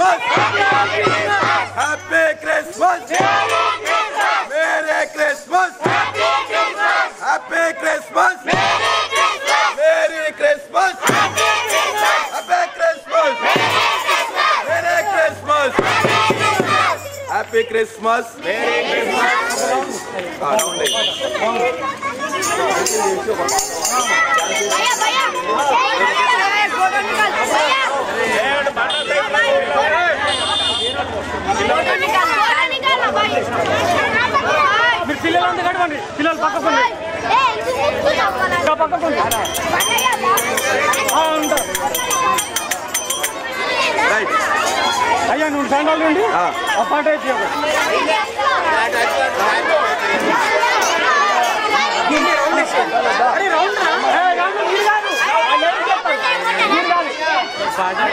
Christmas happy Christmas merry Christmas happy Christmas merry Christmas happy Christmas merry Christmas happy Christmas merry Christmas भैया भैया photo निकाल भैया photo निकाल photo निकाल भाई మీరు పిల్లలు అంతా కట్టండి పిల్లలు పక్కకు ए तू मुझको ना పక్కకు అయ్యా నువ్వు సండాలు నుండి ఆ పాట అయితే అరే రౌండ్ రా. ఏ, రౌండ్ మీరు కాదు. వాళ్ళు ఏం చెప్తారు? మీరు కాదు.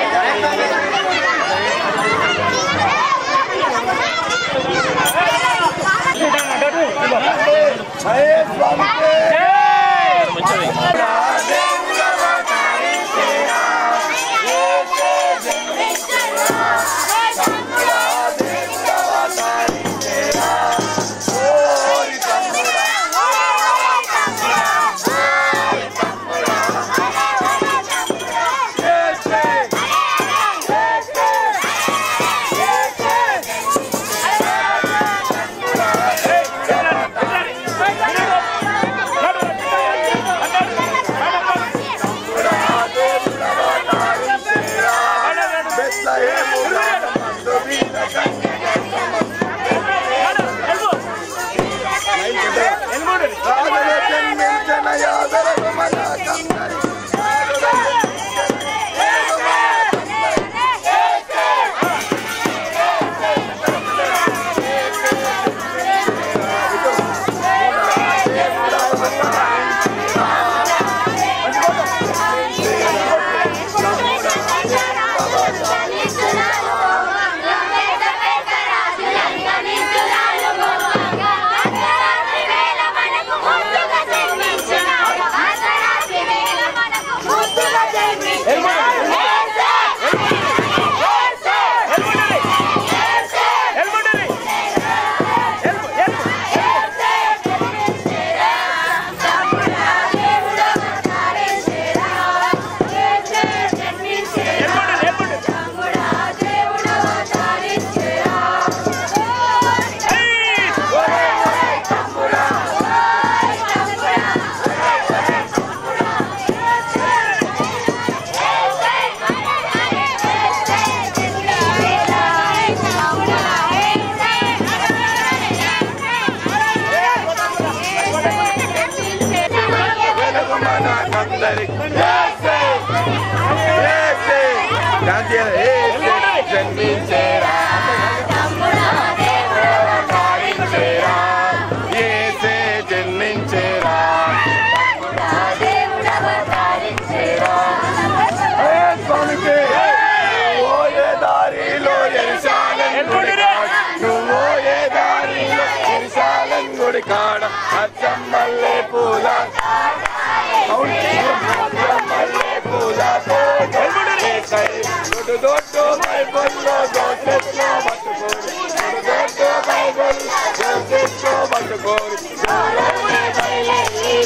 అటు, అటు, ఇదిగో. జన్మించేరా తారించేరా ఏసే జన్మించేరా ఏ స్వామికి నువ్వు ఏ దారిలో ఎరిశాలని గుడి కాడ నువ్వు ఏ దారిలో ఎరిశాలని గుడి కాడ అచ్చమ్మల్లే పూల మల్లె పూల దొడ్డు దొడ్డు బైబుల్లో దోచెట్లో పట్టుకోరు దొడ్డు దొడ్డు బైబుల్ దోచెట్లో పట్టుకోరు దూరంలో బయలెల్లి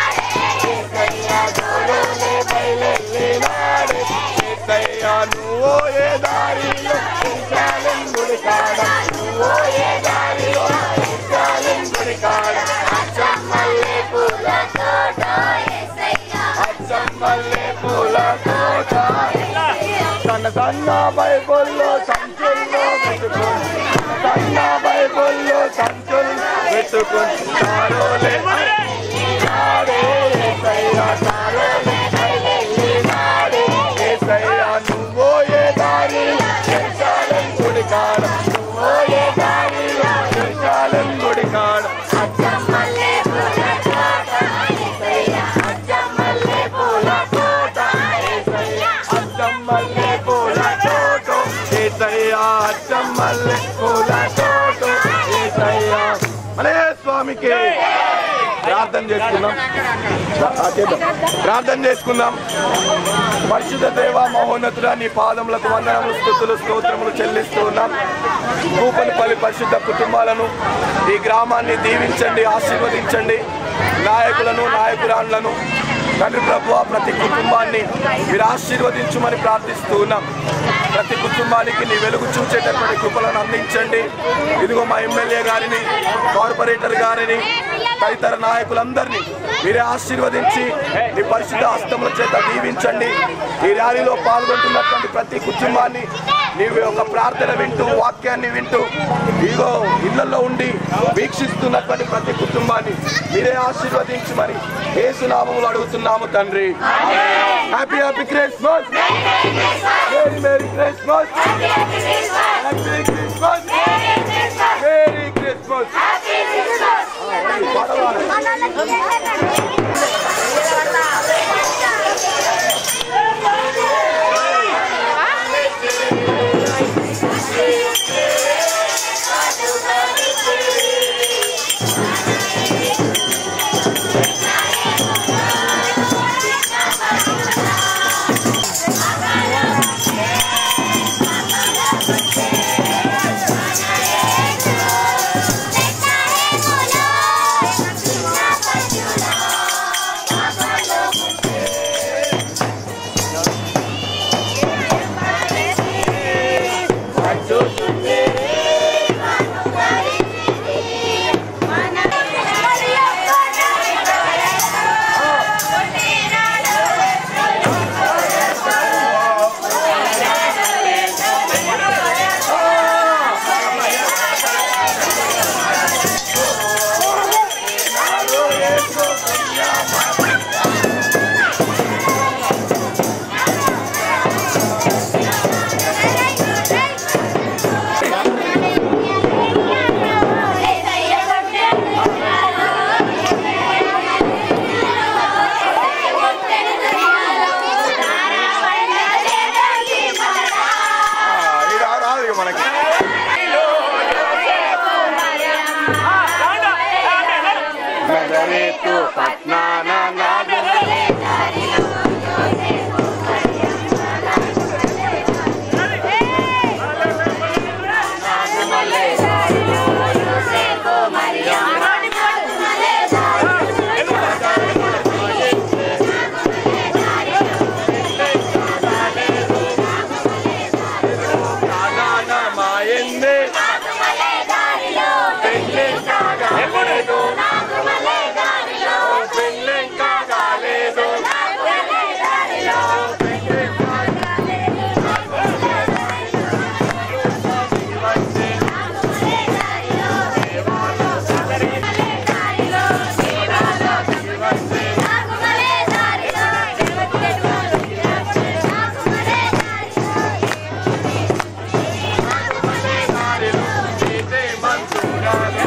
దూరంలో బయలెల్లి నాడే ఏసయ్యా నువ్వు ఏ దారిలో ఇన్సాలం గుడి కాడ నువ్వు ఏ దారిలో ఇన్సాలం గుడి కాడ అచ్చమ్మల్లే పూల తోట అచ్చమ్మల్లే పూల తోట తన సన్న బైబుల్లో సంచుల్లో పెట్టుకొని సన్న బైబుల్లో సంచుల్లో పెట్టుకొని తారోలే నాడే ఏసయ్యా తారోలే నాడే ఏసయ్యా నువ్వో ఏ దారి ఎరుసాలెం గుడి కాడ నువ్వో ఏ దారి ఎరుసాలెం గుడి కాడ అచ్చమ్మల్లే పూల తోట అచ్చమ్మల్లే పూల తోట అచ్చమ్మల్లే పూల తోట ఏసయ్యా అచ్చమ్మల్లే పూల తోట ఏసయ్యా అనే స్వామికి ప్రార్థన చేసుకుందాం ఆ, చేద్దాం ప్రార్థన చేసుకుందాం పరిశుద్ధ దేవ మహోన్నతుడ నీ పాదములకు వందనములు స్థుతులు స్తోత్రములు చెల్లిస్తూ ఉన్నాం కూపనిపల్లి పరిశుద్ధ కుటుంబాలను ఈ గ్రామాన్ని దీవించండి ఆశీర్వదించండి నాయకులను నాయకురాళ్లను తండ్రి ప్రభు ప్రతి కుటుంబాన్ని మీరు ఆశీర్వదించమని ప్రార్థిస్తూ ఉన్నాం ప్రతి కుటుంబానికి నీ వెలుగు చూచేటటువంటి కృపలను అందించండి ఇదిగో మా ఎమ్మెల్యే గారిని కార్పొరేటర్ గారిని తదితర నాయకులందరినీ మీరే ఆశీర్వదించి మీ పరిశుద్ధ హస్తముల చేత దీవించండి ఈ ర్యాలీలో పాల్గొంటున్నటువంటి ప్రతి కుటుంబాన్ని నీవు ఒక ప్రార్థన వింటూ వాక్యాన్ని వింటూ ఇదిగో ఇళ్లలో ఉండి వీక్షిస్తున్నటువంటి ప్రతి కుటుంబాన్ని మీరే ఆశీర్వదించి మరి ఏసునామములు అడుగుతున్నాము తండ్రి happy happy Christmas merry merry Christmas happy Christmas merry Christmas ఇది రాదు ఇక మనకి నజరేతు పట్నాన నాదు నాన మాయందే పెళ్ళెం కాగాలేదు పెళ్ళెం కాగాలేదు చేసే మంచురాలు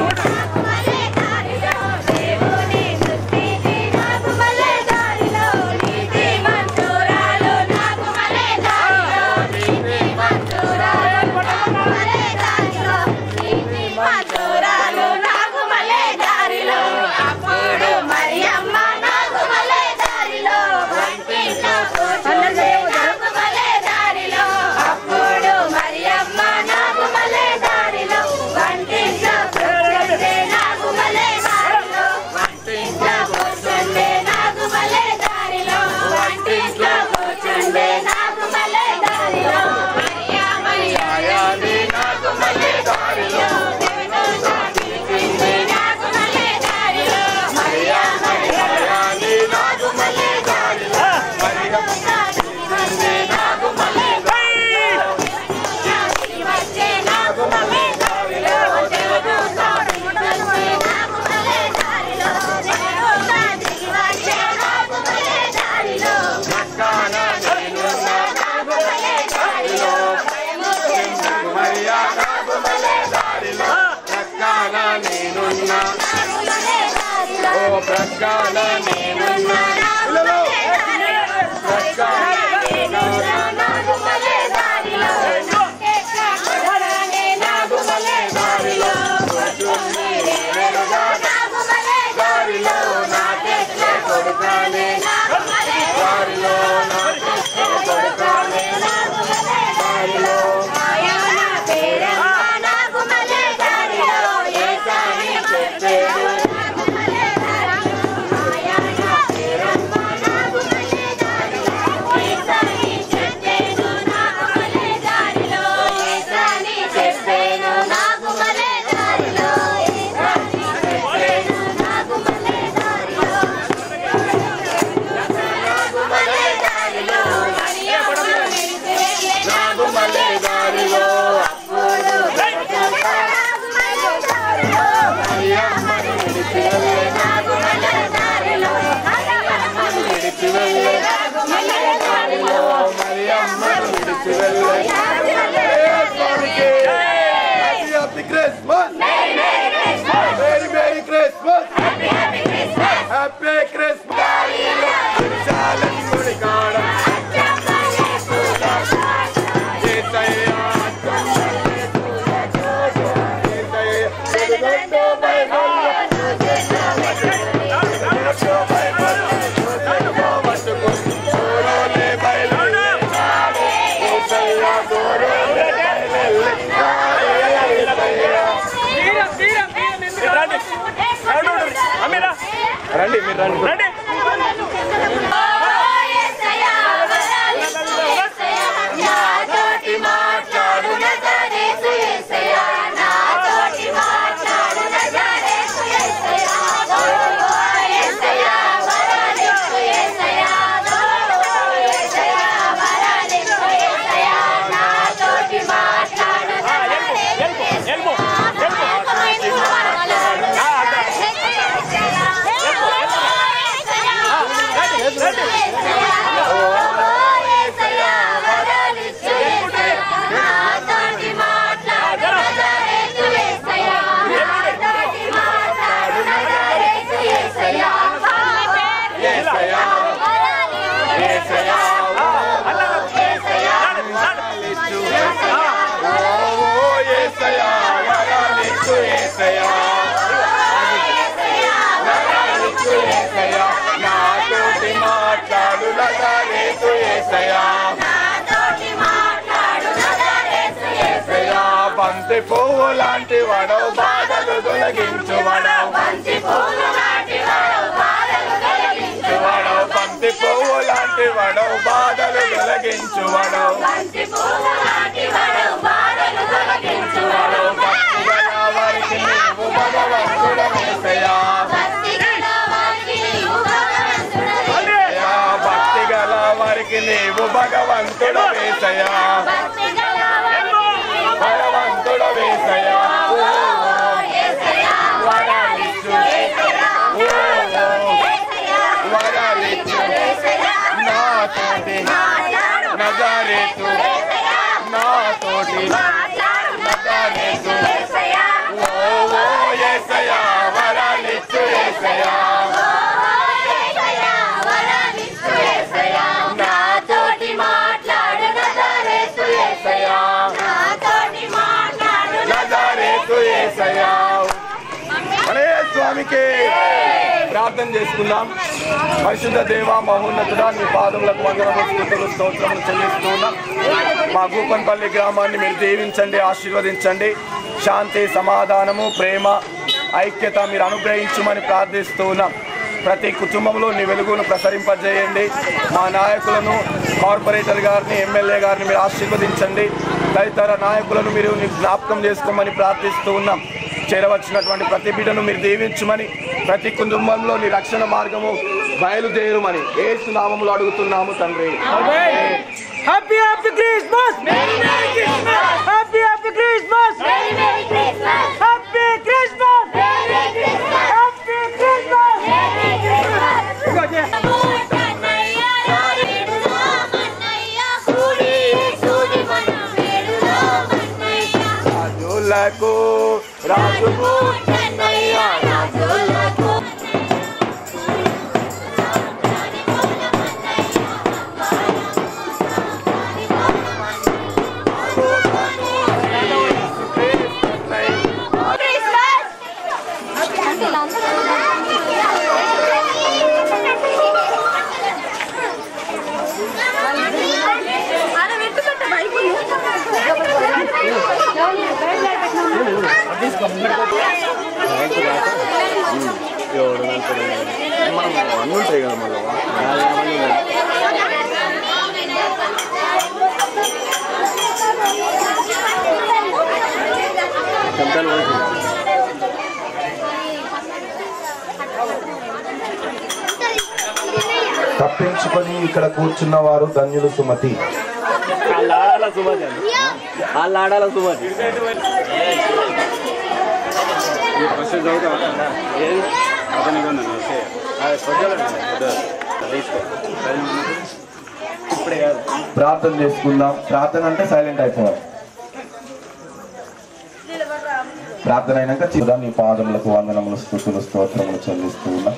అప్పుడు మరియమ్మ నాకు మలే దారిలో వంటింట్లో కూర్చుంటే నాకు మలే దారిలో వంటింట్లో కూర్చుంటే నాకు మలే దారిలో వంటింట్లో కూర్చుంటే నాకు మలే దారిలో మరియా మరియా యాది నాకు మళ్ళీ దారిలో నాకు మలే దారిలో మరియా మరియా యాది నాకు మళ్ళీ దారిలో మరియమ్మ నాకు మలే వచ్చే నాకు మలే దారిలో దేవదూత నాకు మలే దారిలో దేవదూత దిగి వచ్చే నాకు మలే దారిలో పక్కన నేనున్న నాకు మలే దారిలో మరియా నాకు మళ్ళీ దారిలో ప్రక్కన నేనున్న నాకు మలే దారిలో ఓ ప్రక్కన నేనున్న పిల్లలు ప్రక్కన నాకు మలే దారిలో నాకు మలే దారిలో నాకు మలే దారిలో బంతి పువ్వు లాంటి వడవు బాధలు తొలగించు వడవు బంతి పూలు నాటి వాడు బాధలు తొలగించు వడవు బంతి పువ్వు లాంటి వడవు బాధలు తొలగించు వడవు బంతి పూలు నాటి వాడు బాధలు తొలగించు వాడు భక్తిగల వారికి నీవు భగవంతుడవేసయ్యా భక్తి గల వారికి నీవు భగవంతుడవే. యా భక్తి గల వారికి నీవు భగవంతుడు వేసయా భక్తి గల వారికి నీవు భగవంతుడు వేసయా యేసయ్యా, వరాలిచ్చు యేసయ్యా, యేసయ్యా, వరాలిచ్చు యేసయ్యా, నాతోటి మాట్లాడు నజారేతు యేసయ్యా, నాతోటి మాట్లాడు నజారేతు యేసయ్యా, ఓ ఓ యేసయా వరాలిచ్చు యేసయా యేసయ్యా, వరాలిచ్చు యేసయ్యా, నాతోటి మాట్లాడు నజరేతు యేసయ్యా, నాతోటి మాట్లాడు నజారేతు యేసయా అనే స్వామికి ప్రార్థన చేసుకుందాం పరిశుద్ధ దేవ మహోన్నతుడా మీ పాదములకు వందనము స్థుతులు స్తోత్రములు చెల్లిస్తూ ఉన్నాం మా గూపన్పల్లి గ్రామాన్ని మీరు దీవించండి ఆశీర్వదించండి శాంతి సమాధానము ప్రేమ ఐక్యత మీరు అనుగ్రహించమని ప్రార్థిస్తూ ఉన్నాం ప్రతి కుటుంబంలో నీ వెలుగును ప్రసరింపజేయండి మా నాయకులను కార్పొరేటర్ గారిని ఎమ్మెల్యే గారిని మీరు ఆశీర్వదించండి తదితర నాయకులను మీరు నీ జ్ఞాపకం చేసుకోమని ప్రార్థిస్తూ ఉన్నాం చేరవచ్చినటువంటి ప్రతి బిడ్డను మీరు దీవించమని ప్రతి కుటుంబంలో నీ రక్షణ మార్గము బయలుదేరుమని ఏసు నామములో అడుగుతున్నాము తండ్రి happy happy Christmas happy happy Christmas Merry Merry Christmas! Happy Christmas Merry Christmas! Happy Christmas Merry Christmas! Kannayya రారేడులో కన్నయ్య కూడి సూది మనం వేడులో కన్నయ్య రాజులకు రాజుకు కన్నయ్య రాజులకు అన్నీ ఉంటాయి కదా మళ్ళీ తప్పించుకొని ఇక్కడ కూర్చున్న వారు ధన్యులు సుమతి వాళ్ళు ఆడాల సుమతి అండి వాళ్ళు ఆడాల సుమతి ఇప్పుడే కాదు ప్రార్థన చేసుకుందాం ప్రార్థన అంటే సైలెంట్ అయిపోవాలి ప్రార్థన అయినాక చివర నీ పాదములకు వందనములు స్థుతులు స్తోత్రములు చెల్లిస్తూ ఉన్నా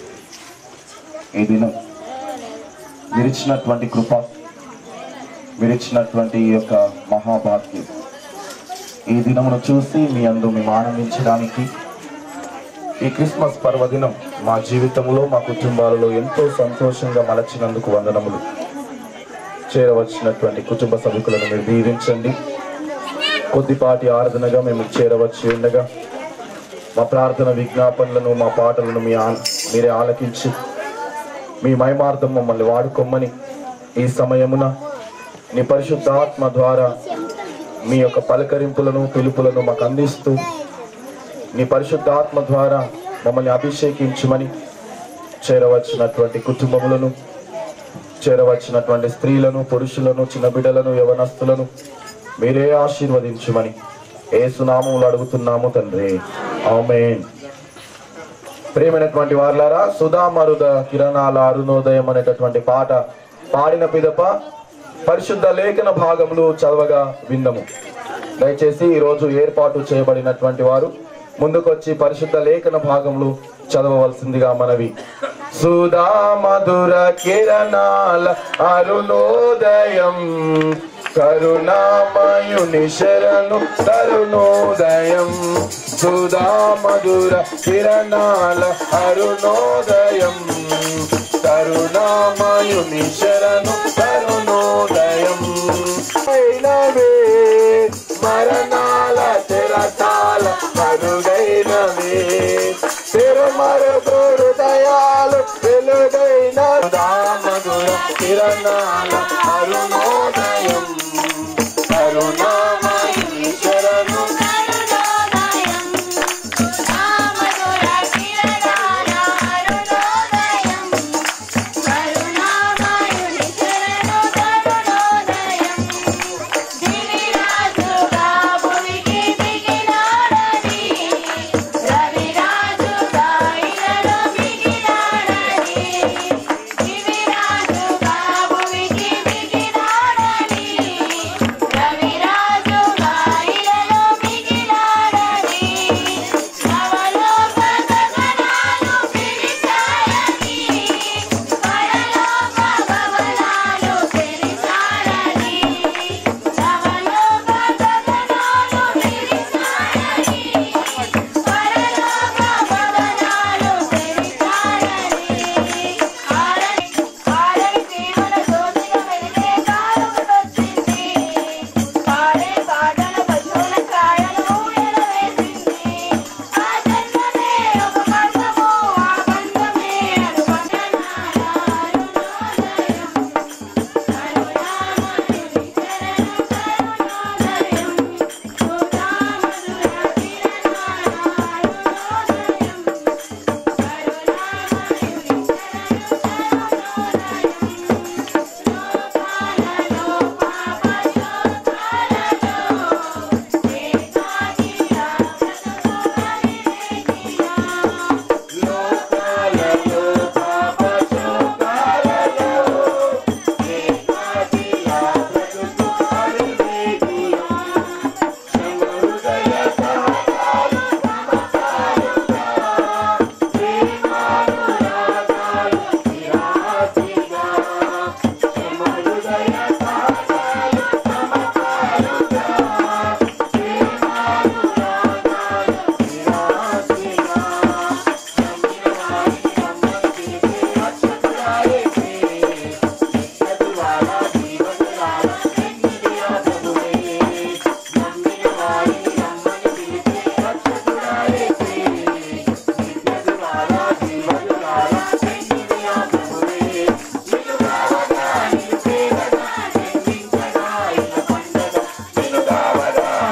ఈ దినం విరిచినటువంటి కృప విరిచినటువంటి ఈ యొక్క మహాభాగ్యం ఈ దినమును చూసి మీ అందు మేము ఆనందించడానికి ఈ క్రిస్మస్ పర్వదినం మా జీవితంలో మా కుటుంబాలలో ఎంతో సంతోషంగా మలచినందుకు వందనములు చేరవచ్చినటువంటి కుటుంబ సభ్యులను మీరు దీవించండి కొద్దిపాటి ఆరాధనగా మేము చేరవచ్చి ఉండగా మా ప్రార్థన విజ్ఞాపనలను మా పాటలను మీ ఆ మీరే ఆలకించి మీ మహిమార్థం మమ్మల్ని వాడుకోమని ఈ సమయమున నీ పరిశుద్ధాత్మ ద్వారా మీ యొక్క పలకరింపులను పిలుపులను మాకు అందిస్తూ నీ పరిశుద్ధాత్మ ద్వారా మమ్మల్ని అభిషేకించమని చేరవచ్చినటువంటి కుటుంబములను చేరవచ్చినటువంటి స్త్రీలను పురుషులను చిన్న బిడ్డలను యవనస్తులను మీరే ఆశీర్వదించమని ఏసునామములు అడుగుతున్నాము తండ్రి ఆమేన్ ప్రేమైనటువంటి వార్లారా సుధామరుద కిరణాల అరుణోదయం అనేటటువంటి పాట పాడిన పిదప పరిశుద్ధ లేఖన భాగములు చదవగా విందము దయచేసి ఈరోజు ఏర్పాటు చేయబడినటువంటి వారు ముందుకొచ్చి పరిశుద్ధ లేఖన భాగములు చదవవలసిందిగా మనవి సుధా మధుర కిరణాల అరుణోదయం కరుణామయుని శరణు తరుణోదయం సుధా మధుర కిరణాల అరుణోదయం కరుణామయుని శరణు తరుణోదయం అయినవే మరణాల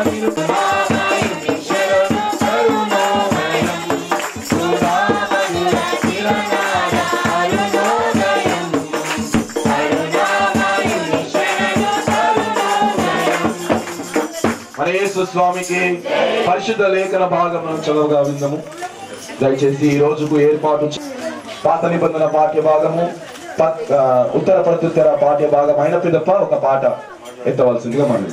మన యేసు స్వామికి పరిశుద్ధ లేఖన భాగం చదువుగా విందము దయచేసి ఈ రోజుకు ఏర్పాటు చే- పాత నిబంధన పాఠ్య భాగము ప- ఆ, ఉత్తర ప్రత్యుత్తర పాఠ్య భాగం అయిన పిదప ఒక పాట ఎత్తవలసిందిగా మనం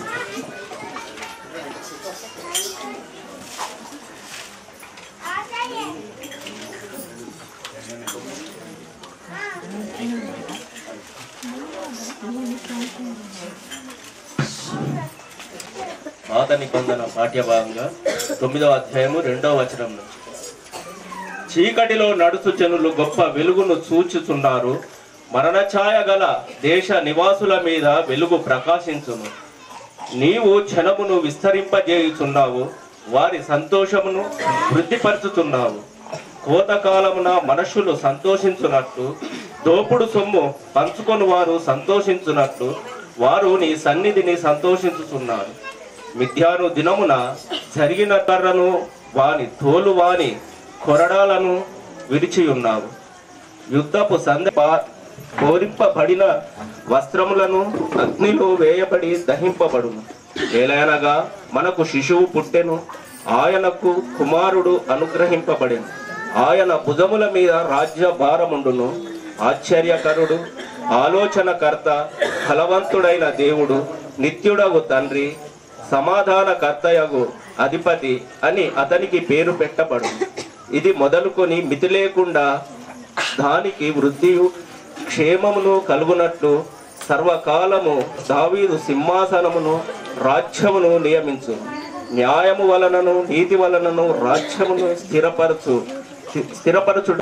పాత నిబంధన పాఠ్యభాగంగా తొమ్మిదవ అధ్యాయము రెండవ వచనం నుంచి చీకటిలో నడుచు జనులు గొప్ప వెలుగును చూచుచున్నారు మరణ ఛాయ గల దేశ నివాసుల మీద వెలుగు ప్రకాశించును నీవు క్షణమును విస్తరింపజేయుచున్నావు వారి సంతోషమును వృద్ధిపరచుచున్నావు కోతకాలమున మనుషులు సంతోషించున్నట్లు దోపుడు సొమ్ము పంచుకొని వారు సంతోషించున్నట్లు వారు నీ సన్నిధిని సంతోషించుచున్నారు మిథ్యాను దినమున జరిగిన కర్రను వాని తోలు వాని కొరడాలను విరిచి ఉన్నావు యుద్ధపు సంద కోరింపబడిన వస్త్రములను అగ్నిలో వేయబడి దహింపబడును ఏలైనగా మనకు శిశువు పుట్టెను ఆయనకు కుమారుడు అనుగ్రహింపబడెను ఆయన భుజముల మీద రాజ్య భారముండును ఆశ్చర్యకరుడు ఆలోచనకర్త ఫలవంతుడైన దేవుడు నిత్యుడగు తండ్రి సమాధానకర్తయగు అధిపతి అని అతనికి పేరు పెట్టబడు ఇది మొదలుకొని మితి లేకుండా దానికి వృద్ధియు క్షేమమును కలుగునట్లు సర్వకాలము దావీదు సింహాసనమును రాజ్యమును నియమించు న్యాయము వలనను నీతి వలనను రాజ్యమును స్థిరపరచు స్థిరపరచుడు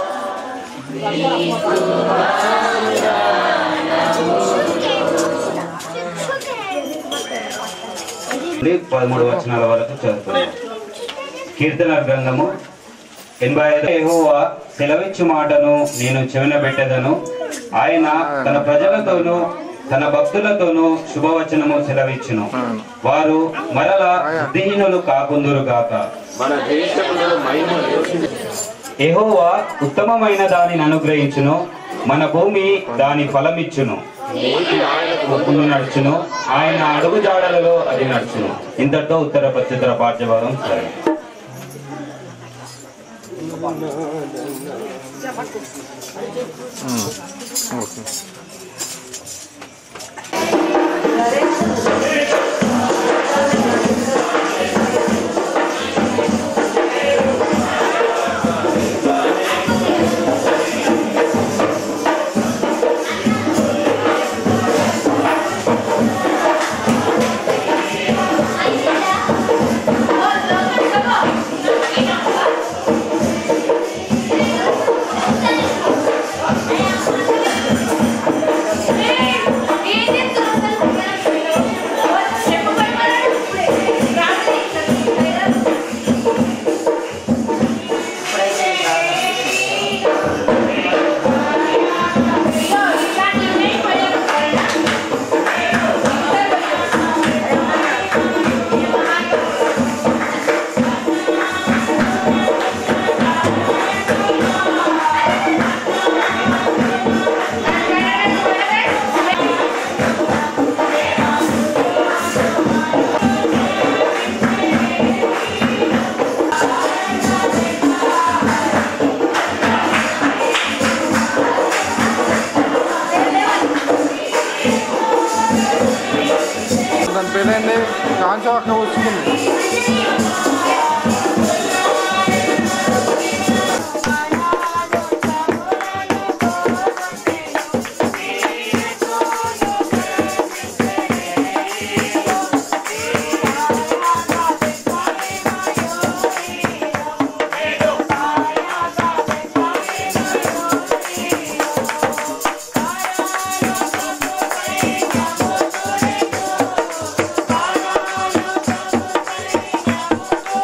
పదమూడు వచనాల వరకు చదువుతున్నాం కీర్తన గ్రంథము ఎనభై ఐదు యెహోవా సెలవిచ్చు మాటను నేను చెవిన పెట్టదను ఆయన తన ప్రజలతోనూ తన భక్తులతోనూ శుభవచనము సెలవిచ్చును వారు మరల బుద్ధిహీనులు కాకుందురు గాక మన దేశంలో మహిమ యెహోవా ఉత్తమమైన దానిని అనుగ్రహించును మన భూమి దాని ఫలమిచ్చును ఒప్పును నడుచును ఆయన అడుగు జాడలలో అది నడుచును ఇంతటితో ఉత్తర ప్రత్యుత్తర పాఠ్యభాగం సరే దాని పేరేంటి కాంచా అక్క వచ్చుకుంది Thank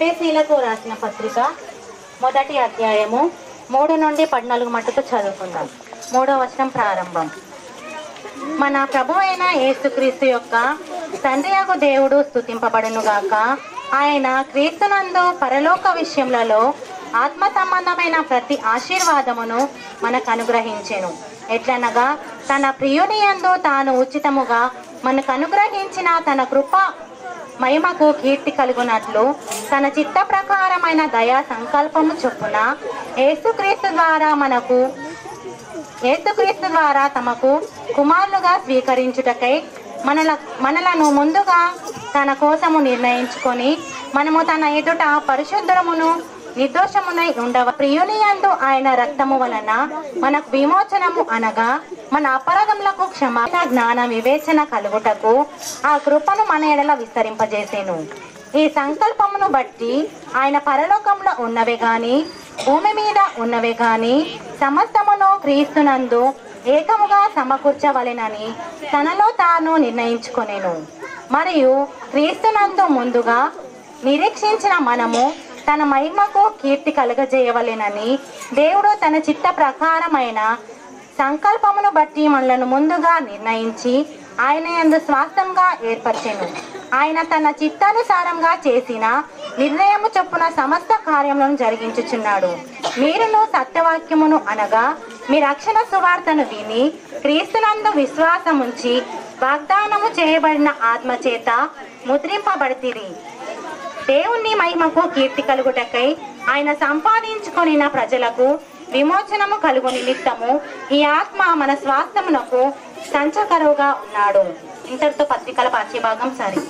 ఎఫ్ఎసీలకు రాసిన పత్రిక మొదటి అధ్యాయము మూడు నుండి పద్నాలుగు మట్టుకు చదువుకుందాం మూడో వచనం ప్రారంభం మన ప్రభు అయిన యేసుక్రీస్తు యొక్క తండ్రి యొక్క దేవుడు స్థుతింపబడును గాక ఆయన క్రీస్తునందు పరలోక విషయములలో ఆత్మ సంబంధమైన ప్రతి ఆశీర్వాదమును మనకు అనుగ్రహించెను ఎట్లనగా తన ప్రియుని యందు తాను ఉచితముగా మనకు అనుగ్రహించిన తన కృప మహిమకు కీర్తి కలుగునట్లు తన చిత్త ప్రకారమైన దయా సంకల్పము చొప్పున యేసుక్రీస్తు ద్వారా మనకు యేసుక్రీస్తు ద్వారా తమకు కుమారులుగా స్వీకరించుటకై మనల మనలను ముందుగా తన కోసము నిర్ణయించుకొని మనము తన ఎదుట పరిశుద్ధమును నిర్దోషమునై ఉండవ ప్రియుని యందు ఆయన రక్తము వలన మనకు విమోచనము అనగా మన అపరాధములకు క్షమాపణ జ్ఞాన వివేచన కలుగుటకు ఆ కృపను మన ఎడల విస్తరింపజేసేను ఈ సంకల్పమును బట్టి ఆయన పరలోకంలో ఉన్నవే గాని భూమి మీద ఉన్నవే గాని సమస్తమును క్రీస్తునందు ఏకముగా సమకూర్చవలెనని తనలో తాను నిర్ణయించుకొనెను మరియు క్రీస్తునందు ముందుగా నిరీక్షించిన మనము తన మహిమకు కీర్తి కలుగజేయవలెనని దేవుడు తన చిత్త ప్రకారమైన సంకల్పమును బట్టి మనలను ముందుగా నిర్ణయించి ఆయన యందు స్వాస్థంగా ఏర్పరిచెను ఆయన తన చిత్తానుసారంగా చేసిన నిర్ణయము చొప్పున సమస్త కార్యములను జరిగించుచున్నాడు మీరును సత్యవాక్యమును అనగా మీ రక్షణ సువార్తను విని క్రీస్తునందు విశ్వాసముంచి వాగ్దానము చేయబడిన ఆత్మచేత ముద్రింపబడితిరి దేవుని మహిమకు కీర్తి కలుగుటకై ఆయన సంపాదించుకొనిన ప్రజలకు విమోచనము కలుగు నిమిత్తము ఈ ఆత్మ మన స్వాస్థ్యమునకు సంచకరువుగా ఉన్నాడు ఇంతటితో పత్రికల పాఠ్యభాగం సరి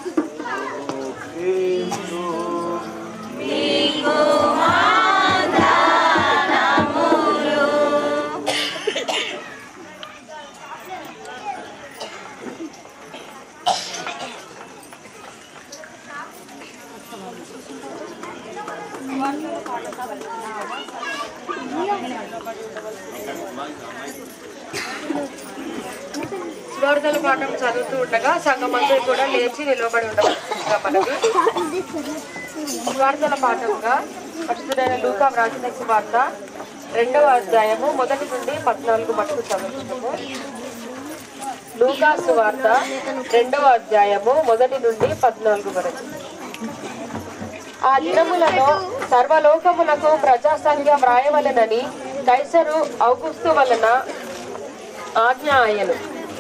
సువార్తల పాఠం చదువుతూ ఉండగా సంఘం అంతా కూడా లేచి నిలబడి ఉండవలసిందిగా మనకి సువార్తల పాఠంగా పరిశుద్ధుడైన లూకా వ్రాసిన సువార్త రెండవ అధ్యాయము మొదటి నుండి పద్నాలుగు మటుకు చదువుతున్నాము లూకా సువార్త రెండవ అధ్యాయము మొదటి నుండి పద్నాలుగు వరకు ఆ దినములలో సర్వలోకములకు ప్రజా సంఖ్య వ్రాయవలెనని కైసరు ఔగుస్తు వలన ఆజ్ఞ ఆయను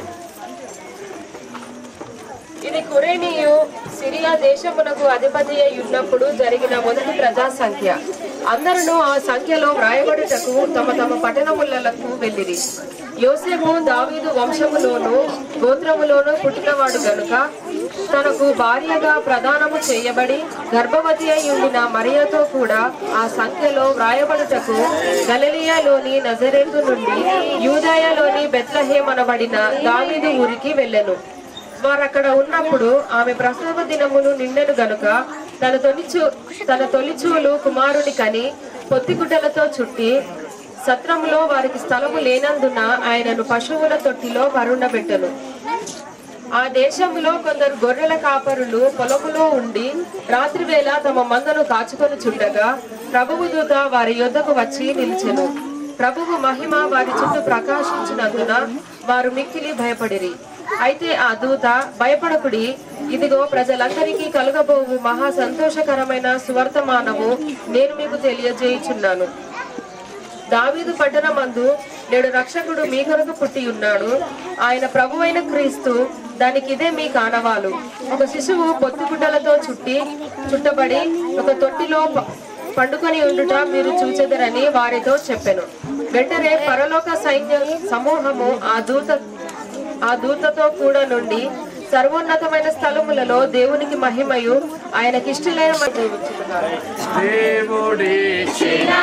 ఇది కురేనియు సిరియా దేశమునకు అధిపతి అయి ఉన్నప్పుడు జరిగిన మొదటి ప్రజా సంఖ్య అందరూ ఆ సంఖ్యలో వ్రాయబడుటకు తమ తమ పట్టణములకు వెళ్ళిరి యోసేపు దావీదు వంశములోను గోత్రములోను పుట్టినవాడు గనుక తనకు భార్యగా ప్రదానము చేయబడి గర్భవతి అయి ఉండిన మరియతో కూడా ఆ సంఖ్యలో వ్రాయబడుటకు గలిలియాలోని నజరేతు నుండి యూదయలోని బెత్లహేమ్ అనబడిన దావీదు ఊరికి వెళ్ళెను వారు అక్కడ ఉన్నప్పుడు ఆమె ప్రసవ దినములు నిండెను గనుక తన తొలిచూ తన తొలిచూలు కుమారుని కని పొత్తిగుడ్డలతో చుట్టి సత్రములో వారికి స్థలము లేనందున ఆయనను పశువుల తొట్టిలో పరుండబెట్టెను ఆ దేశంలో కొందరు గొర్రెల కాపరులు పొలములో ఉండి రాత్రివేళ తమ మందను కాచుకొని చుండగా ప్రభువు దూత వారి యొద్దకు వచ్చి నిలిచెను ప్రభువు మహిమ వారి చుట్టూ ప్రకాశించినందున వారు మిక్కిలి భయపడిరి అయితే ఆ దూత భయపడకుడి ఇదిగో ప్రజలందరికీ కలుగబోవు మహా సంతోషకరమైన సువర్తమానము నేను మీకు తెలియజేయుచున్నాను దావీదు పట్టణమందు నేడు రక్షకుడు మీ కొరకు పుట్టి ఉన్నాడు ఆయన ప్రభువైన క్రీస్తు దానికి ఇదే మీ కానవాలు ఒక శిశువు పొత్తిగుడ్డలతో చుట్టి చుట్టబడి ఒక తొట్టిలో ప- పండుకొని ఉండుట మీరు చూచెదరని వారితో చెప్పెను వెంటనే పరలోక సైన్య సమూహము ఆ దూత ఆ దూతతో కూడా నుండి సర్వోన్నతమైన స్థలములలో దేవునికి మహిమయు ఆయనకిష్టలైన జీవించుతున్నారు దేవుడిచ్చిన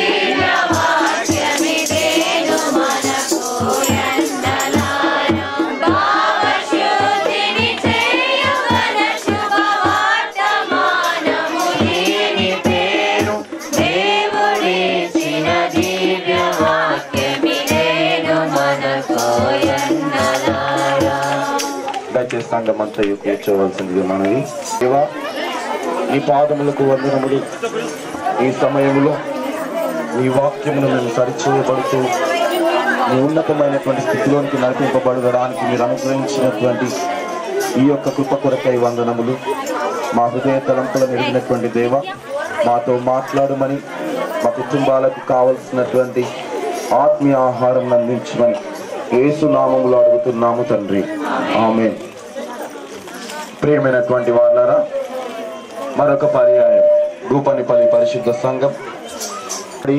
భావశుద్ధిని చేయగల శుభవర్తమానము దీని పేరు దేవుడిచ్చిన దివ్య వాక్యమిదేను మనకు ఎన్నలారా దయచేసి సంఘం అంతా కూర్చోవలసిందిగా మనవి దేవా నీ పాదములకు వందనములు ఈ సమయంలో నీ వాక్యమును మేము సరిచేయబడుతూ నీ ఉన్నతమైనటువంటి స్థితిలోనికి నడిపింపబడడానికి మీరు అనుగ్రహించినటువంటి ఈ యొక్క కృప కొరకై వందనములు మా హృదయ తలంపులను ఎరిగినటువంటి దేవ మాతో మాట్లాడమని మా కుటుంబాలకు కావలసినటువంటి ఆత్మీయ ఆహారం అందించమని యేసు నామములో అడుగుతున్నాము తండ్రి ఆమె ప్రియమైనటువంటి వాళ్ళారా మరొక పర్యాయం గూపనిపల్లి పరిశుద్ధ సంఘం మరి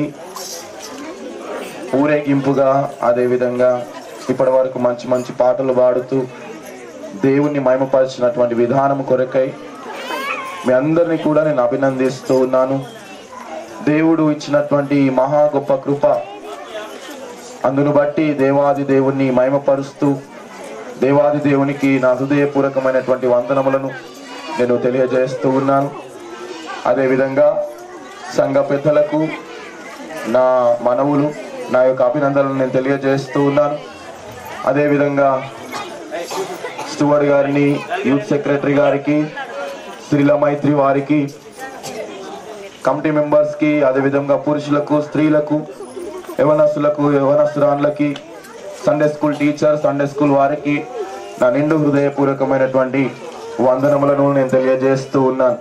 ఊరేగింపుగా అదేవిధంగా ఇప్పటి వరకు మంచి మంచి పాటలు పాడుతూ దేవుణ్ణి మహిమపరిచినటువంటి విధానం కొరకై మీ అందరినీ కూడా నేను అభినందిస్తూ ఉన్నాను దేవుడు ఇచ్చినటువంటి ఈ మహా గొప్ప కృప అందును బట్టి దేవాది దేవుణ్ణి మహిమపరుస్తూ దేవాది దేవునికి నా హృదయపూర్వకమైనటువంటి వందనములను నేను తెలియజేస్తూ ఉన్నాను అదేవిధంగా సంఘ పెద్దలకు నా మనవులు నా యొక్క అభినందనలు నేను తెలియజేస్తూ ఉన్నాను అదేవిధంగా స్టూవర్డ్ గారిని యూత్ సెక్రటరీ గారికి శ్రీల మైత్రి వారికి కమిటీ మెంబర్స్కి అదేవిధంగా పురుషులకు స్త్రీలకు యవనస్తులకు యవనస్తురాన్లకి Sunday school teacher Sunday school వారికి నా నిండు హృదయపూర్వకమైనటువంటి వందనములను నేను తెలియజేస్తూ ఉన్నాను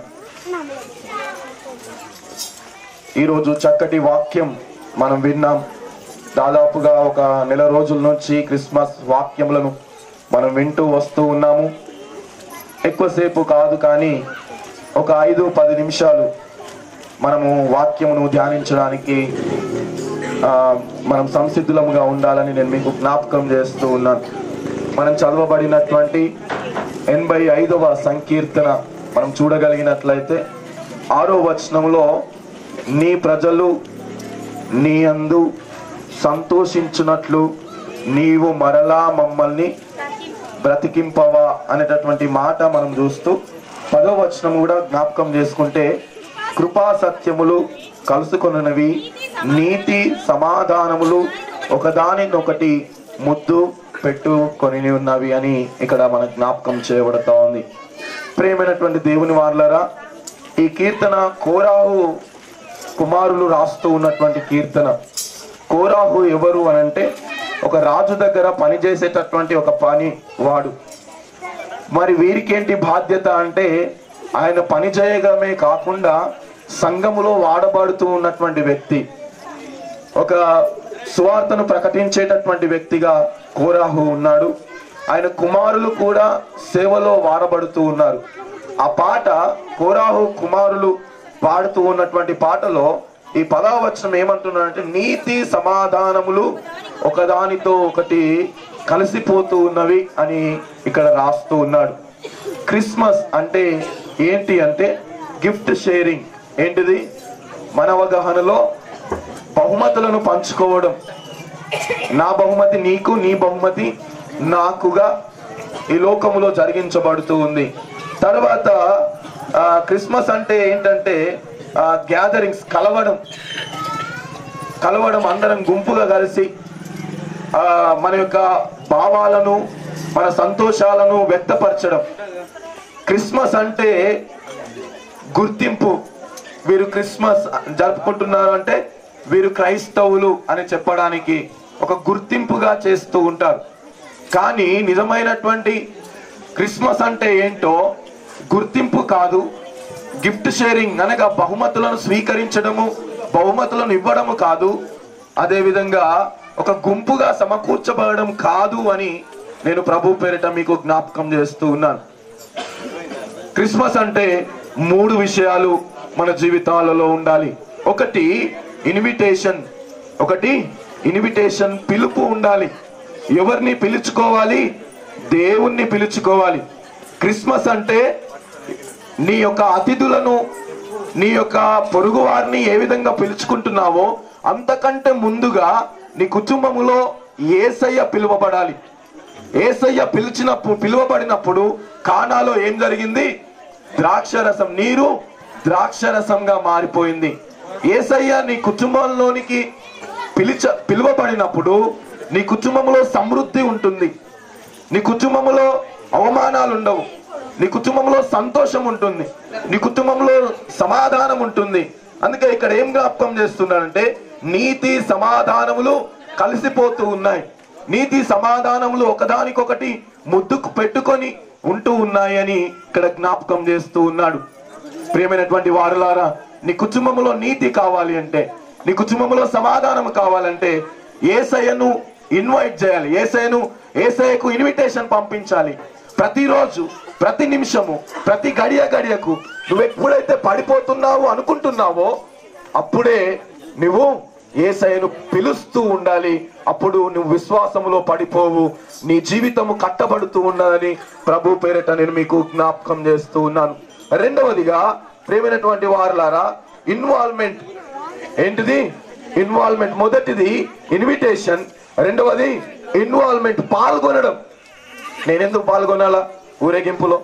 ఈరోజు చక్కటి వాక్యం మనం విన్నాం దాదాపుగా ఒక నెల రోజుల నుంచి క్రిస్మస్ వాక్యములను మనం వింటూ వస్తూ ఉన్నాము ఎక్కువసేపు కాదు కానీ ఒక ఐదు పది నిమిషాలు మనము వాక్యమును ధ్యానించడానికి ఆ, మనం సంసిద్ధులముగా ఉండాలని నేను మీకు జ్ఞాపకం చేస్తూ ఉన్నాను మనం చదవబడినటువంటి ఎనభై ఐదవ సంకీర్తన మనం చూడగలిగినట్లయితే ఆరో వచనంలో నీ ప్రజలు నీ అందు సంతోషించున్నట్లు నీవు మరలా మమ్మల్ని బ్రతికింపవా అనేటటువంటి మాట మనం చూస్తూ పదో వచనం కూడా జ్ఞాపకం చేసుకుంటే కృపా సత్యములు కలుసుకొనవి నీతి సమాధానములు ఒకదానినొకటి ముద్దు పెట్టుకొని ఉన్నవి అని ఇక్కడ మనకు జ్ఞాపకం చేయబడతా ఉంది ప్రేమైనటువంటి దేవుని వాళ్ళరా ఈ కీర్తన కోరాహు కుమారులు రాస్తూ ఉన్నటువంటి కీర్తన కోరాహు ఎవరు అనంటే ఒక రాజు దగ్గర పనిచేసేటటువంటి ఒక పని వాడు మరి వీరికేంటి బాధ్యత అంటే ఆయన పని చేయడమే కాకుండా సంఘములో వాడబడుతూ ఉన్నటువంటి వ్యక్తి ఒక సువార్తను ప్రకటించేటటువంటి వ్యక్తిగా కోరాహు ఉన్నాడు ఆయన కుమారులు కూడా సేవలో వాడబడుతూ ఉన్నారు ఆ పాట కోరాహు కుమారులు పాడుతూ ఉన్నటువంటి పాటలో ఈ పదావచనం ఏమంటున్నాడంటే నీతి సమాధానములు ఒకదానితో ఒకటి కలిసిపోతూ ఉన్నవి అని ఇక్కడ రాస్తూ ఉన్నాడు క్రిస్మస్ అంటే ఏంటి అంటే గిఫ్ట్ షేరింగ్ ఏంటిది మన అవగాహనలో బహుమతులను పంచుకోవడం నా బహుమతి నీకు నీ బహుమతి నాకుగా ఈ లోకములో జరిగించబడుతూ ఉంది తర్వాత ఆ, క్రిస్మస్ అంటే ఏంటంటే గ్యాదరింగ్స్ కలవడం కలవడం అందరం గుంపుగా కలిసి ఆ, మన యొక్క భావాలను మన సంతోషాలను వ్యక్తపరచడం క్రిస్మస్ అంటే గుర్తింపు వీరు క్రిస్మస్ జరుపుకుంటున్నారు అంటే వీరు క్రైస్తవులు అని చెప్పడానికి ఒక గుర్తింపుగా చేస్తూ ఉంటారు కానీ నిజమైనటువంటి క్రిస్మస్ అంటే ఏంటో గుర్తింపు కాదు గిఫ్ట్ షేరింగ్ అనగా బహుమతులను స్వీకరించడము బహుమతులను ఇవ్వడము కాదు అదే విధంగా ఒక గుంపుగా సమకూర్చబడడం కాదు అని నేను ప్రభు పేరిట మీకు జ్ఞాపకం చేస్తూ ఉన్నాను క్రిస్మస్ అంటే మూడు విషయాలు మన జీవితాలలో ఉండాలి ఒకటి ఇన్విటేషన్ ఒకటి ఇన్విటేషన్ పిలుపు ఉండాలి ఎవరిని పిలుచుకోవాలి దేవుణ్ణి పిలుచుకోవాలి క్రిస్మస్ అంటే నీ యొక్క అతిథులను నీ యొక్క పొరుగు వారిని ఏ విధంగా పిలుచుకుంటున్నావో అంతకంటే ముందుగా నీ కుటుంబములో ఏసయ్య పిలువబడాలి ఏసయ్య పిలిచినప్పుడు పిలువబడినప్పుడు కానాలో ఏం జరిగింది ద్రాక్షరసం నీరు ద్రాక్షరసంగా మారిపోయింది ఏసయ్య నీ కుటుంబంలోనికి పిలిచ పిలువబడినప్పుడు నీ కుటుంబంలో సమృద్ధి ఉంటుంది నీ కుటుంబంలో అవమానాలు ఉండవు నీ కుటుంబంలో సంతోషం ఉంటుంది నీ కుటుంబంలో సమాధానం ఉంటుంది అందుకే ఇక్కడ ఏం జ్ఞాపకం చేస్తున్నానంటే నీతి సమాధానములు కలిసిపోతూ ఉన్నాయి నీతి సమాధానములు ఒకదానికొకటి ముద్దుకు పెట్టుకొని ఉంటూ ఉన్నాయని ఇక్కడ జ్ఞాపకం చేస్తూ ఉన్నాడు ప్రియమైనటువంటి వారులారా నీ కుటుంబంలో నీతి కావాలి అంటే నీ కుటుంబంలో సమాధానం కావాలంటే ఏసయ్యను ఇన్వైట్ చేయాలి ఏసయ్యను ఏసయ్యకు ఇన్విటేషన్ పంపించాలి ప్రతిరోజు ప్రతి నిమిషము ప్రతి గడియ గడియకు నువ్వు ఎప్పుడైతే పడిపోతున్నావో అనుకుంటున్నావో అప్పుడే నువ్వు ఏసయ్యను పిలుస్తూ ఉండాలి అప్పుడు నువ్వు విశ్వాసములో పడిపోవు నీ జీవితము కట్టబడుతూ ఉన్నదని ప్రభు పేరిట నేను మీకు జ్ఞాపకం చేస్తూ ఉన్నాను రెండవదిగా ప్రేమైనటువంటి వారులారా ఇన్వాల్వ్మెంట్ ఏంటిది ఇన్వాల్వ్మెంట్ మొదటిది ఇన్విటేషన్ రెండవది ఇన్వాల్వ్మెంట్ పాల్గొనడం నేనెందుకు పాల్గొనాలా ఊరేగింపులో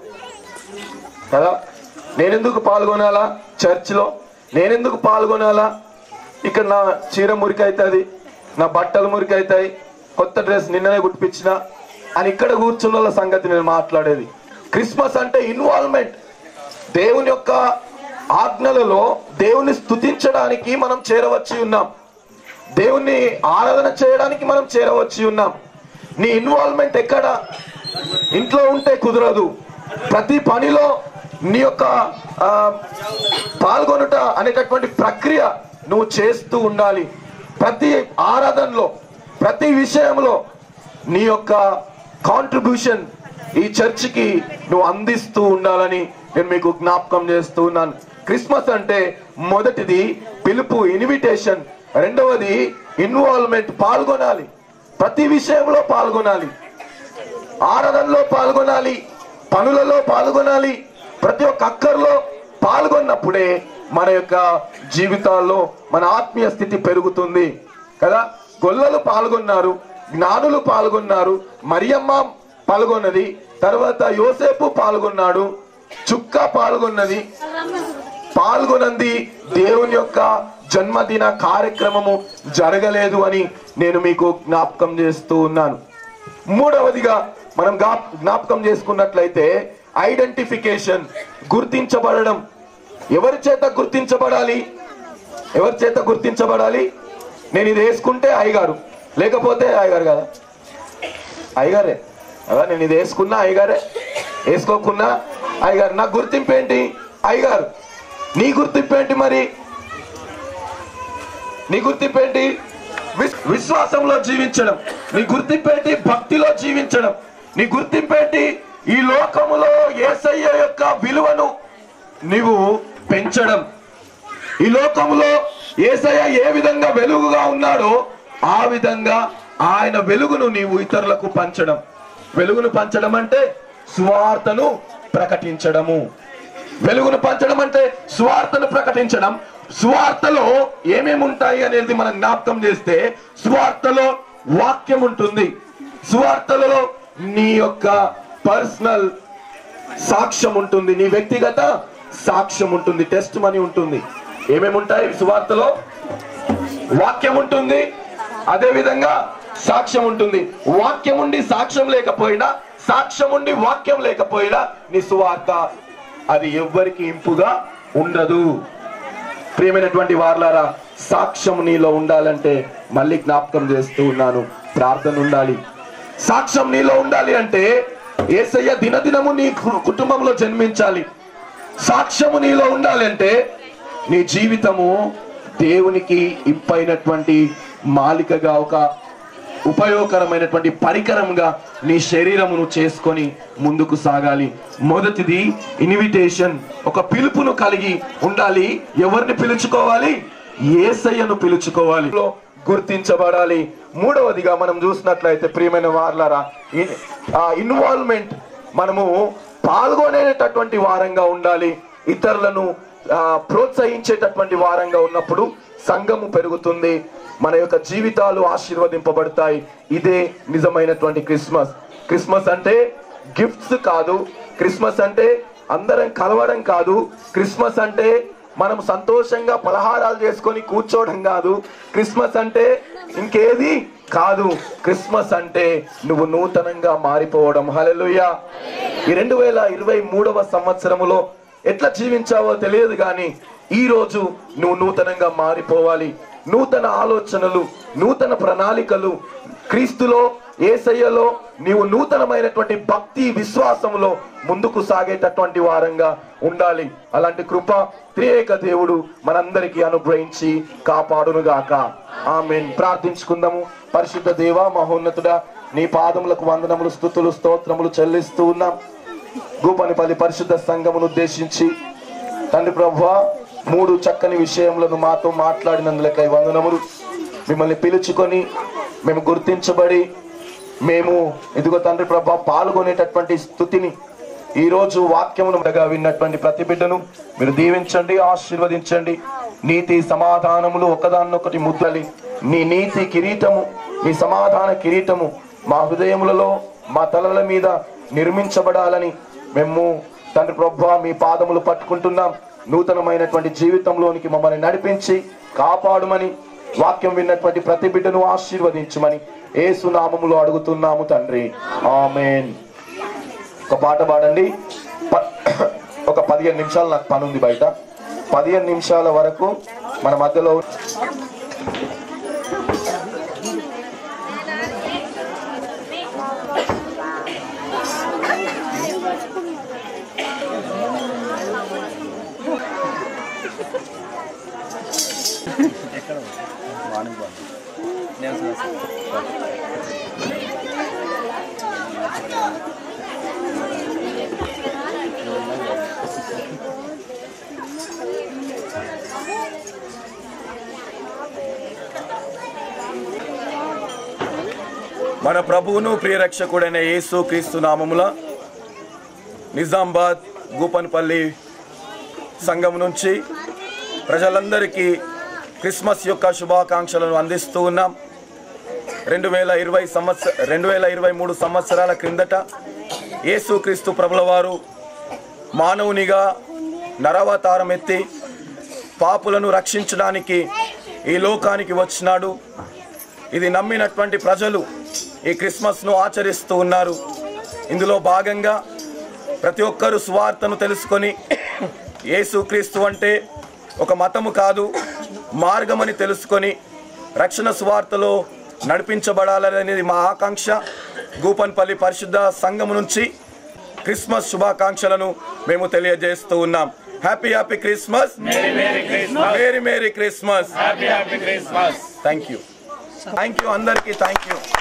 కదా నేనెందుకు పాల్గొనాలా చర్చ్లో నేనెందుకు పాల్గొనాలా ఇక్కడ నా చీర మురికి అవుతుంది నా బట్టలు మురికి అవుతాయి కొత్త డ్రెస్ నిన్ననే కుట్టిపించిన అని ఇక్కడ కూర్చున్న వాళ్ళ సంగతి నేను మాట్లాడేది క్రిస్మస్ అంటే ఇన్వాల్వ్మెంట్ దేవుని యొక్క ఆజ్ఞలలో దేవుని స్తుతించడానికి మనం చేరవచ్చి ఉన్నాం దేవుణ్ణి ఆరాధన చేయడానికి మనం చేరవచ్చి ఉన్నాం నీ ఇన్వాల్వ్మెంట్ ఎక్కడ ఇంట్లో ఉంటే కుదరదు ప్రతి పనిలో నీ యొక్క ఆ, పాల్గొనుట అనేటటువంటి ప్రక్రియ నువ్వు చేస్తూ ఉండాలి ప్రతి ఆరాధనలో ప్రతి విషయంలో నీ యొక్క కాంట్రిబ్యూషన్ ఈ చర్చికి నువ్వు అందిస్తూ ఉండాలని నేను మీకు జ్ఞాపకం చేస్తూ ఉన్నాను క్రిస్మస్ అంటే మొదటిది పిలుపు ఇన్విటేషన్ రెండవది ఇన్వాల్వ్మెంట్ పాల్గొనాలి ప్రతి విషయంలో పాల్గొనాలి ఆరాధనలో పాల్గొనాలి పనులలో పాల్గొనాలి ప్రతి ఒక్క అక్కర్లో పాల్గొన్నప్పుడే మన యొక్క జీవితాల్లో మన ఆత్మీయ స్థితి పెరుగుతుంది కదా గొల్లలు పాల్గొన్నారు జ్ఞానులు పాల్గొన్నారు మరియమ్మ పాల్గొన్నది తర్వాత యోసేపు పాల్గొన్నాడు చుక్క పాల్గొన్నది పాల్గొనంది దేవుని యొక్క జన్మదిన కార్యక్రమము జరగలేదు అని నేను మీకు జ్ఞాపకం చేస్తూ ఉన్నాను మూడవదిగా మనం జ్ఞా- జ్ఞాపకం చేసుకున్నట్లయితే ఐడెంటిఫికేషన్ గుర్తించబడడం ఎవరి చేత గుర్తించబడాలి ఎవరి చేత గుర్తించబడాలి నేను ఇది వేసుకుంటే అయ్యగారు లేకపోతే అయ్యగారు కదా అయ్యగారే కదా నేను ఇది వేసుకున్నా అయ్యగారే వేసుకోకున్నా అయ్యగారు నా గుర్తింపు ఏంటి అయ్యగారు నీ గుర్తింపు ఏంటి మరి నీ గుర్తింపు ఏంటి విస్- విశ్వాసంలో జీవించడం నీ గుర్తింపు ఏంటి భక్తిలో జీవించడం నీ గుర్తింపు ఏంటి ఈ లోకములో ఏసయ్య యొక్క విలువను నీవు పెంచడం ఈ లోకములో ఏసయ్య ఏ విధంగా వెలుగుగా ఉన్నాడో ఆ విధంగా ఆయన వెలుగును నీవు ఇతరులకు పంచడం వెలుగును పంచడం అంటే సువార్తను ప్రకటించడము వెలుగును పంచడం అంటే సువార్తను ప్రకటించడం సువార్తలో ఏమేమి ఉంటాయి అనేది మనం జ్ఞాపకం చేస్తే సువార్తలో వాక్యం ఉంటుంది సువార్తలలో నీ యొక్క పర్సనల్ సాక్ష్యం ఉంటుంది నీ వ్యక్తిగత సాక్ష్యం ఉంటుంది టెస్ట్ మనీ ఉంటుంది ఏమేమి ఉంటాయి సువార్తలో వాక్యం ఉంటుంది అదే విధంగా సాక్ష్యం ఉంటుంది వాక్యం ఉండి సాక్ష్యం లేకపోయినా సాక్ష్యం ఉండి వాక్యం లేకపోయినా నీ సువార్త అది ఎవ్వరికి ఇంపుగా ఉండదు ప్రియమైనటువంటి వార్లారా సాక్ష్యం నీలో ఉండాలంటే మళ్ళీ జ్ఞాపకం చేస్తూ ఉన్నాను ప్రార్థన ఉండాలి సాక్ష్యం నీలో ఉండాలి అంటే ఏసయ్య దినదినము నీ కు- కుటుంబంలో జన్మించాలి సాక్ష్యము నీలో ఉండాలంటే నీ జీవితము దేవునికి ఇంపైనటువంటి మాలికగా ఒక ఉపయోగకరమైనటువంటి పరికరంగా నీ శరీరమును చేసుకొని ముందుకు సాగాలి మొదటిది ఇన్విటేషన్ ఒక పిలుపును కలిగి ఉండాలి ఎవరిని పిలుచుకోవాలి ఏసయ్యను పిలుచుకోవాలి గుర్తించబడాలి మూడవదిగా మనం చూసినట్లయితే ప్రియమైన వార్లారా ఇన్వాల్వ్మెంట్ మనము పాల్గొనేటటువంటి వారంగా ఉండాలి ఇతరులను ఆ, ప్రోత్సహించేటటువంటి వారంగా ఉన్నప్పుడు సంఘము పెరుగుతుంది మన యొక్క జీవితాలు ఆశీర్వదింపబడతాయి ఇదే నిజమైనటువంటి క్రిస్మస్ క్రిస్మస్ అంటే గిఫ్ట్స్ కాదు క్రిస్మస్ అంటే అందరం కలవడం కాదు క్రిస్మస్ అంటే మనం సంతోషంగా పలహారాలు చేసుకొని కూర్చోవడం కాదు క్రిస్మస్ అంటే ఇంకేది కాదు క్రిస్మస్ అంటే నువ్వు నూతనంగా మారిపోవడం హల్లెలూయా ఈ రెండు వేల ఇరవై మూడవ సంవత్సరములో ఎట్లా జీవించావో తెలియదు కానీ ఈ రోజు నువ్వు నూతనంగా మారిపోవాలి నూతన ఆలోచనలు నూతన ప్రణాళికలు క్రీస్తులో ఏసయ్యలో నీవు నూతనమైనటువంటి భక్తి విశ్వాసములో ముందుకు సాగేటటువంటి వారంగా ఉండాలి అలాంటి కృప త్రియేక దేవుడు మనందరికీ అనుగ్రహించి కాపాడునుగాక ఆమెన్ ప్రార్థించుకుందాము పరిశుద్ధ దేవ మహోన్నతుడా నీ పాదములకు వందనములు స్థుతులు స్తోత్రములు చెల్లిస్తూ ఉన్నాం గూపనిపల్లి పరిశుద్ధ సంఘమును ఉద్దేశించి తండ్రి ప్రభు మూడు చక్కని విషయములను మాతో మాట్లాడినందులకై వందనములు మిమ్మల్ని పిలుచుకొని మేము గుర్తించబడి మేము ఇదిగో తండ్రి ప్రభా పాల్గొనేటటువంటి స్థుతిని ఈ రోజు వాక్యమును మెగా విన్నటువంటి ప్రతి బిడ్డను మీరు దీవించండి ఆశీర్వదించండి నీతి సమాధానములు ఒకదాన్నొకటి ముద్దలి నీ నీతి కిరీటము నీ సమాధాన కిరీటము మా హృదయములలో మా తలల మీద నిర్మించబడాలని మేము తండ్రి ప్రభా మీ పాదములు పట్టుకుంటున్నాం నూతనమైనటువంటి జీవితంలోనికి మమ్మల్ని నడిపించి కాపాడుమని వాక్యం విన్నటువంటి ప్రతి బిడ్డను ఆశీర్వదించమని ఏసునామములో అడుగుతున్నాము తండ్రి ఆమెన్ ఒక పాట పాడండి ప- ఒక పదిహేను నిమిషాలు నాకు పని ఉంది బయట పదిహేను నిమిషాల వరకు మన మధ్యలో మన ప్రభువును ప్రియరక్షకుడైన యేసు క్రీస్తు నామముల నిజామాబాద్ గూపన్పల్లి సంఘం నుంచి ప్రజలందరికీ క్రిస్మస్ యొక్క శుభాకాంక్షలను అందిస్తూ ఉన్నాం రెండు వేల ఇరవై సంవత్సర రెండు వేల ఇరవై మూడు సంవత్సరాల క్రిందట యేసుక్రీస్తు ప్రభుల వారు మానవునిగా నరవతారం ఎత్తి పాపులను రక్షించడానికి ఈ లోకానికి వచ్చినాడు ఇది నమ్మినటువంటి ప్రజలు ఈ క్రిస్మస్ను ఆచరిస్తూ ఉన్నారు ఇందులో భాగంగా ప్రతి ఒక్కరూ సువార్తను తెలుసుకొని యేసుక్రీస్తు అంటే ఒక మతము కాదు మార్గమని తెలుసుకొని రక్షణ సువార్తలో నడిపించబడాలనేది మా ఆకాంక్ష గూపన్పల్లి పరిశుద్ధ సంఘం నుంచి క్రిస్మస్ శుభాకాంక్షలను మేము తెలియజేస్తూ ఉన్నాం happy happy Christmas merry merry Christmas thank you thank you అందరికీ థ్యాంక్ యూ